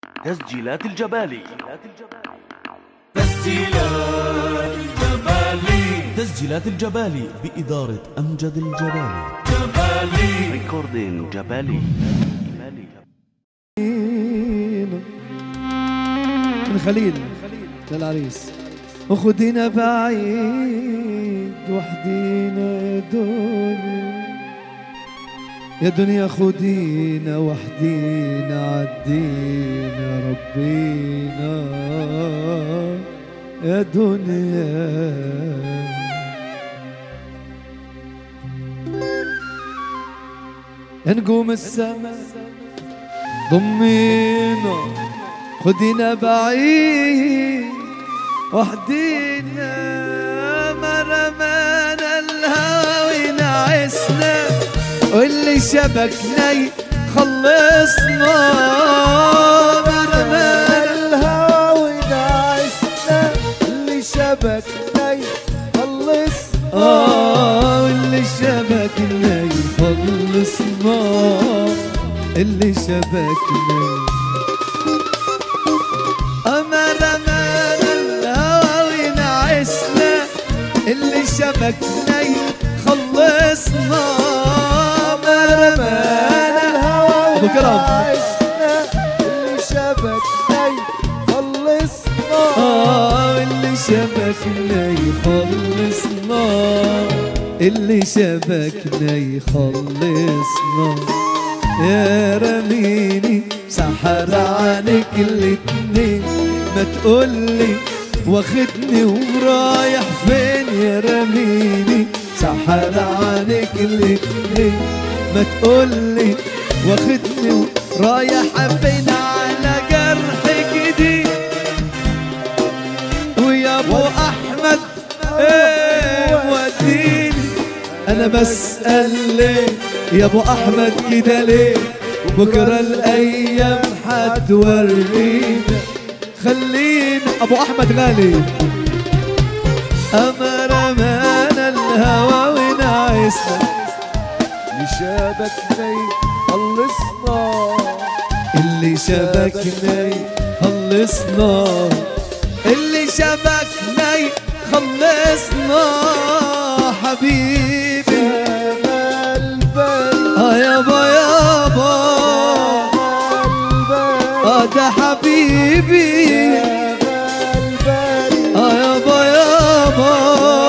تسجيلات الجبالي تسجيلات الجبالي تسجيلات الجبالي بإدارة أمجد الجبالي جبالي ريكوردين جبالي من خليل للعريس وخدينا بعيد وحدينا يا دنيا يا دنيا خدينا وحدينا عدينا ربينا يا دنيا يا نجوم السماء ضمينا خدينا بعيد وحدينا ما رمانا الهوى ونعسنا واللي شبكنا خلصنا ما رمانا الهوى ونعسنا اللي شبكنا خلصنا آه واللي شبكنا يخلصنا اللي شبكنا أما رمانا الهوى ونعسنا اللي شبكنا يخلصنا ما رمانا الهوى أبو كرم اللي شبكنا يخلصنا آه اللي شبكنا يخلصنا اللي شبكنا يخلصنا يا رميني سحر عنك الاتنين ما تقولي واخدني ورايح فين يا رميني سحر عنك الاتنين ما تقولي واخدني ورايح فين على جرح جديد ويا ابو احمد ايه وديني انا بسأل ليه يا ابو احمد كده ليه بكره الايام حتورينا خلينا ابو احمد غالي اما رمانا الهوى ونعسنا لشبكنا خلصنا اللي شبكنا خلصنا اللي شبكنا خلصنا حبيبي اه يابا يابا اه ده حبيبي اه يابا يابا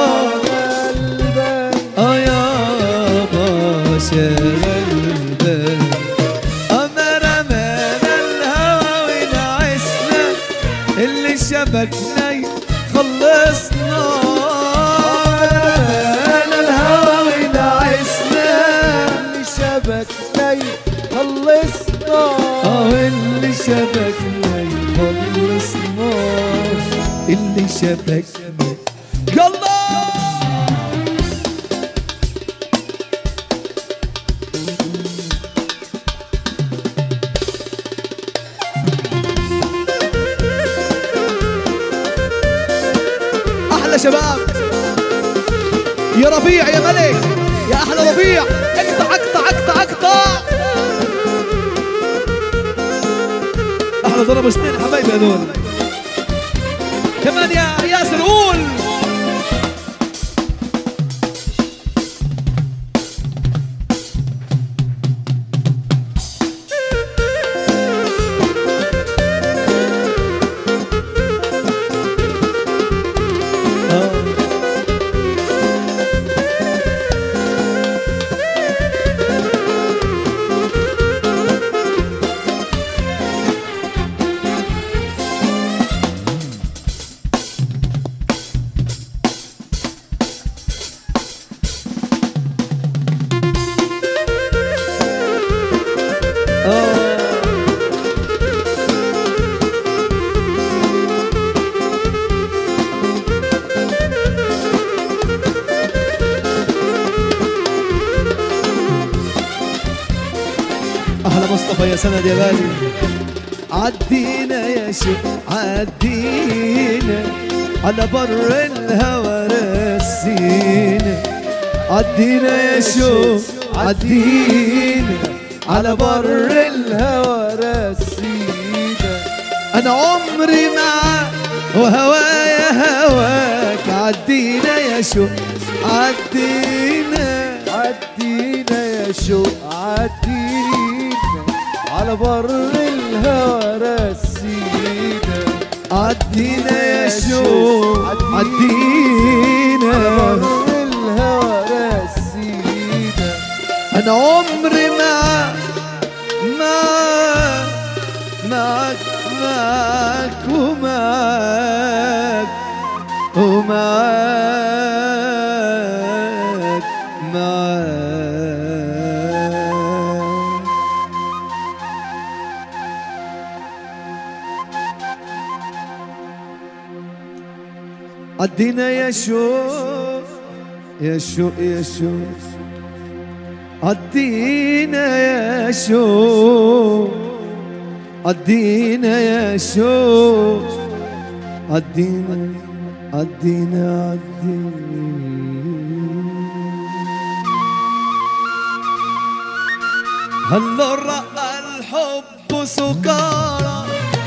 اه يابا شغل بال اما رمانا الهوى ونعسنا اللي شبكنا خلصنا رمانا الهوى ونعسنا اللي شبكنا خلصنا اه اللي شبكنا يخلصنا اللي شبكنا يلا احلى شباب يا ربيع يا ملك يا احلى ربيع اقطع اقطع اقطع اقطع احلى ضرب سنين حبايبي هذول كمان يا ياسر قول احلى مصطفى يا سند يا غالي عدينا يا شيخ عدينا على بر الهوى رسينا عدينا يا شو عدينا على بر الهوى رسينا انا عمري معاك وهوايا هواك عدينا يا شو عدينا عدينا يا شوق عدينا على بر الهوى رسينا عدينا يا شو عدينا. عدينا بر الهوى رسينا انا عمري معاك معاك معاك معاك ومعاك ومعاك معاك عدينا يا شوق يا شوق يا شوق عدينا يا شوق عدينا يا شوق عدينا عدينا عدينا هلا رأى الحب سكارى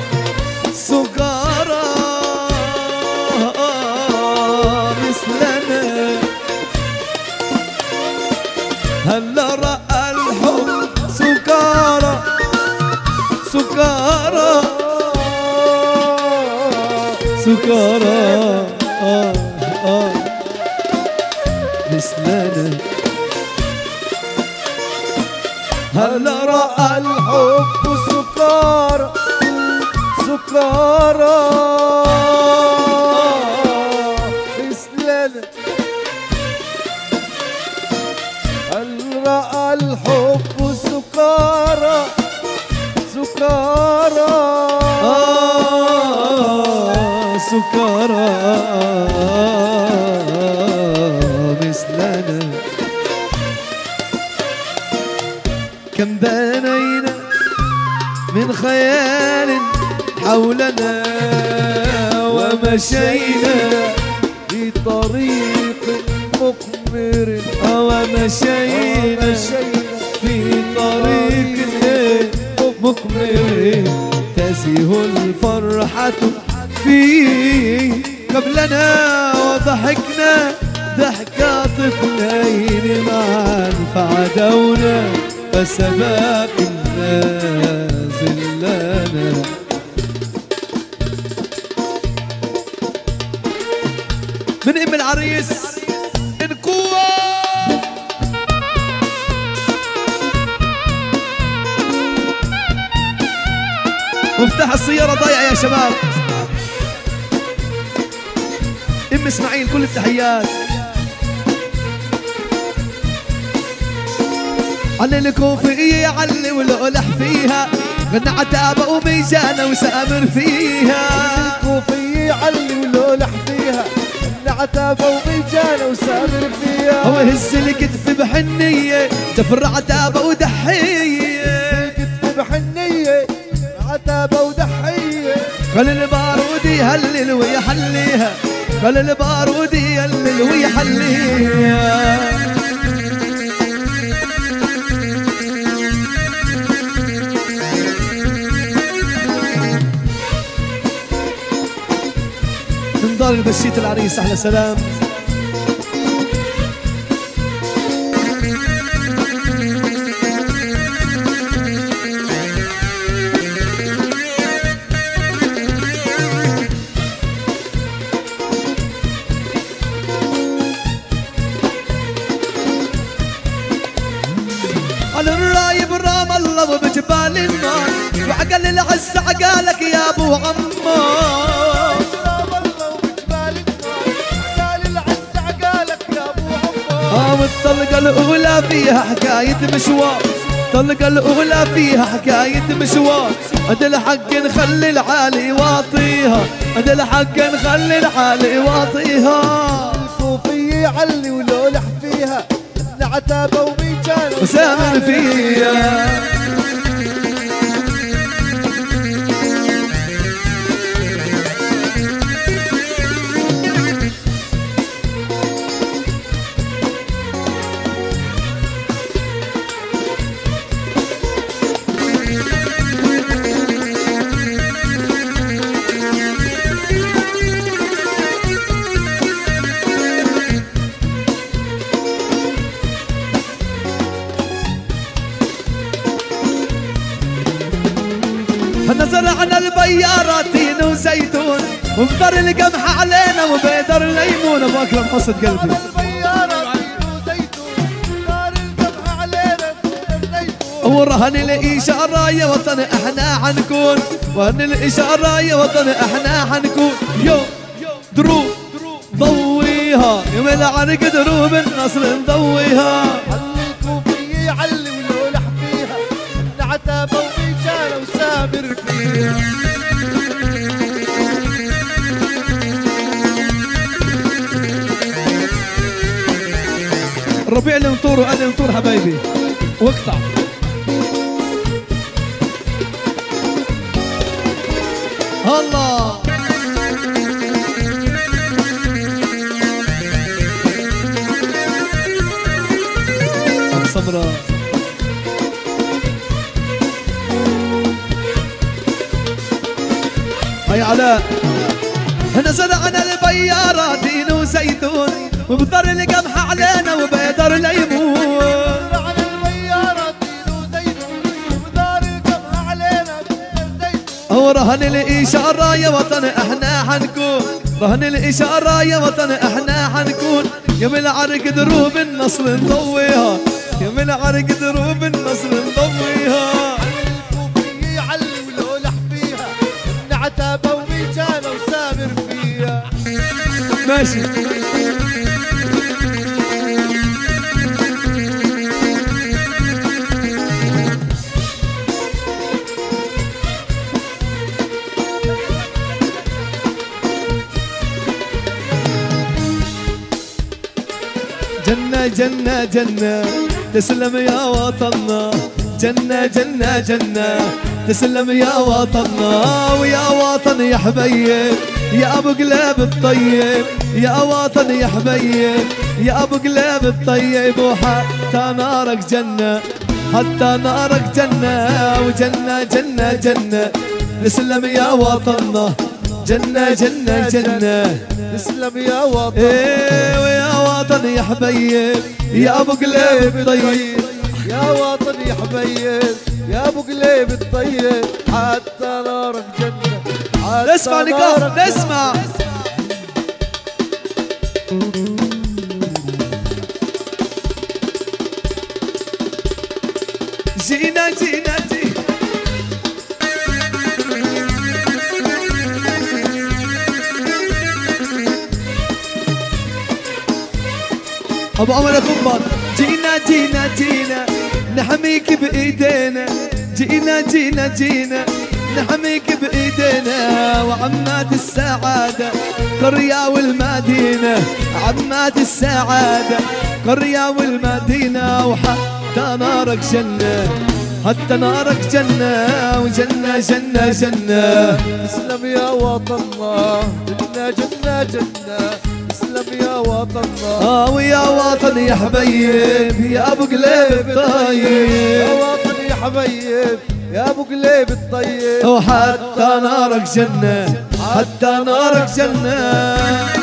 سكارى مثلنا هلا رأى الحب سكارى سكارى سكارى آه آه مثلنا هلا رأى الحب سكارى سكارى مثلنا هل رأى الحب سكارى سكارى آه سكارى مثلنا كم بنينا من خيال حولنا ومشينا في طريق مقمر ومشينا في طريق مقمر تزيه الفرحة فيه قبلنا وضحكنا ضحك طفلين معا فعدونا فسباق النازل لنا من ام العريس القوة مفتاح السيارة ضايع يا شباب ام اسماعيل كل التحيات علي الكوفية علي والألح فيها غنى عتابة وميزانة وسامر فيها كوفي علي ولولح فيها العتابة وميجانة وسامر فيها هو يهز الكتف بحنية جفر عتابة ودحية الكتف بحنية عتابة ودحية خل البارود يهلل ويحليها خل البارود يهلل ويحليها من دار البشيت العريس احلى سلام على الرايب رام الله وبجبال النار وعقل العز عقالك يا ابو عمار سلام الله وبجبال النار عقال العز عقالك يا ابو عمار اه والطلقة الأولى فيها حكاية مشوار الطلقة الأولى فيها حكاية مشوار أد الحق نخلي العالي واطيها أد الحق نخلي العالي واطيها الكوفي علي ولولح فيها العتابة وميجانة وسامر فيها احنا زرعنا البياراتين وزيتون ومطر القمح علينا وبيدر الليمون ابو اكرم حصة قلبي البيارة وزيتون نار القمح علينا زيتون ورهن الإشارة يا وطن احنا حنكون وهن الإشارة يا وطن احنا حنكون يو دروب ضويها يوم العرق دروب النصر نضويها علي الكوفية يعلي ولولح فيها ابن عتابة وبيجانة وسامر فيها ربيع المطور وأنا المطور حبايبي واقطع الله أبو سمرة هيا علاء احنا زرعنا البيارة دين وزيتون وبضر القمح علينا وبيدر الليمون على البيارة دين وزيتون ودار القمح علينا زيتون ورهن الإشارة يا وطن احنا حنكون رهن الإشارة يا وطن احنا حنكون يوم العرق دروب النصر نضويها يوم العرق دروب النصر نضويها الكوفية يعلي ولولح فيها ابن عتابة وبيجانة وسامر فيها ماشي جنة جنة جنة تسلم يا وطننا جنة جنة جنة تسلم يا وطننا ويا وطن يا حبيب يا ابو قلب الطيب يا وطن يا حبيب يا ابو قلب الطيب وحتى نارك جنة حتى نارك جنة وجنة جنة جنة تسلم يا وطننا جنة جنة جنة تسلم يا وطن ايه ويا وطن يا حبيب يا ابو قلب طيب يا وطن يا حبيب يا ابو قليب الطيب حتى نارك جنة حتى نسمع نارك نقاف جنة. نسمع جينا جينا جينا ابو عمر يا كبر جينا جينا جينا نحميك بايدينا جينا جينا جينا نحميك بايدينا وعمات السعاده قريه والمدينه عمات السعاده قريه والمدينه وحتى نارك جنه حتى نارك جنه وجنه جنه جنه تسلم يا وطن الله جنة جنة جنة تسلم يا وطن الله اه ويا وطن يا حبيب يا ابو قليب يا طيب وطن يا حبيب يا ابو قليب الطيب وحتى نارك جنة حتى نارك جنة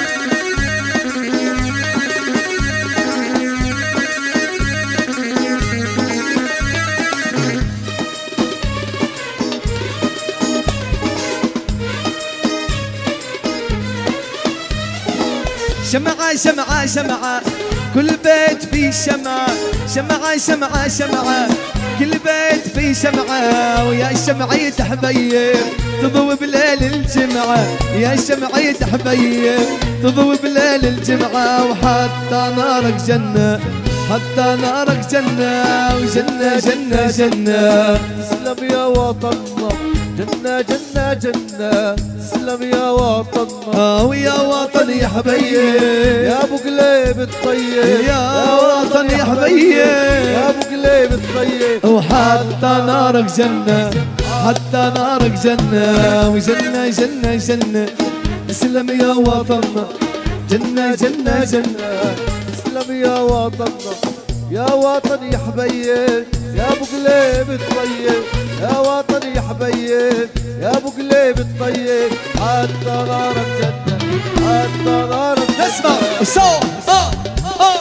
شمعة شمعة شمعة كل بيت فيه شمعة شمعة شمعة شمعة كل بيت فيه شمعة ويا شمعية حبيب تضوي بليل الجمعة يا شمعية حبيب تضوي بليل الجمعة وحتى نارك جنة حتى نارك جنة وجنة جنة جنة تسلم يا وطن الله جنة جنة جنة تسلم يا وطن الله آه ويا وطن يا حبيب يا ابو قليب الطيب يا وطن يا حبيب يا ابو قليب الطيب وحتى نارك جنة حتى نارك جنة وجنة جنة جنة اسلم يا وطننا جنة جنة جنة تسلم يا وطن يا وطن يا حبيب يا ابو قليب الطيب يا وطن يا حبيب يا ابو قليب الطيب حتى نارك جنة حتى نارك جنة. اسمع سو آه آه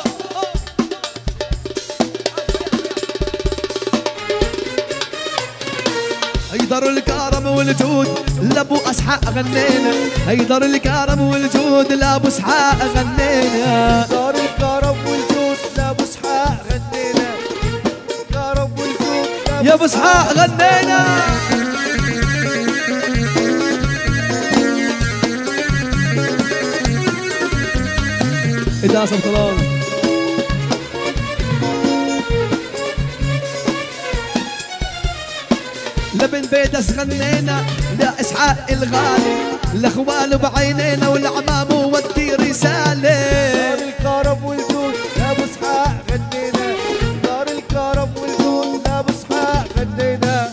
حيدر الكرم الكرم والجود لابو اسحاق غنينا هيدر الكرم والجود لابو اسحاق غنينا دار الكرم والجود لابو اسحاق غنينا الكرم والجود لابو يا ابو اسحاق غنينا إداسة طلال لبن بيدس غنينا لا اسحاق الغالي الاخوال بعينينا والعمام ودي دار رساله الكرم والجود لابو اسحاق غنينا دار الكرم والجود لابو اسحاق غنينا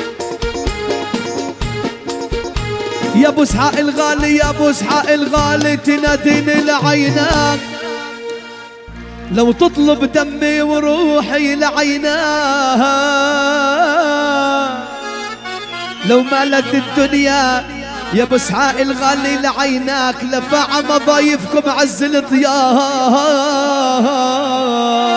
يا ابو اسحاق الغالي يا ابو اسحاق الغالي تناديني لعينك لو تطلب دمي وروحي لعيناها لو مالت الدنيا يا ابو اسحاق الغالي لعيناك لفع مضايفكم عز الضياء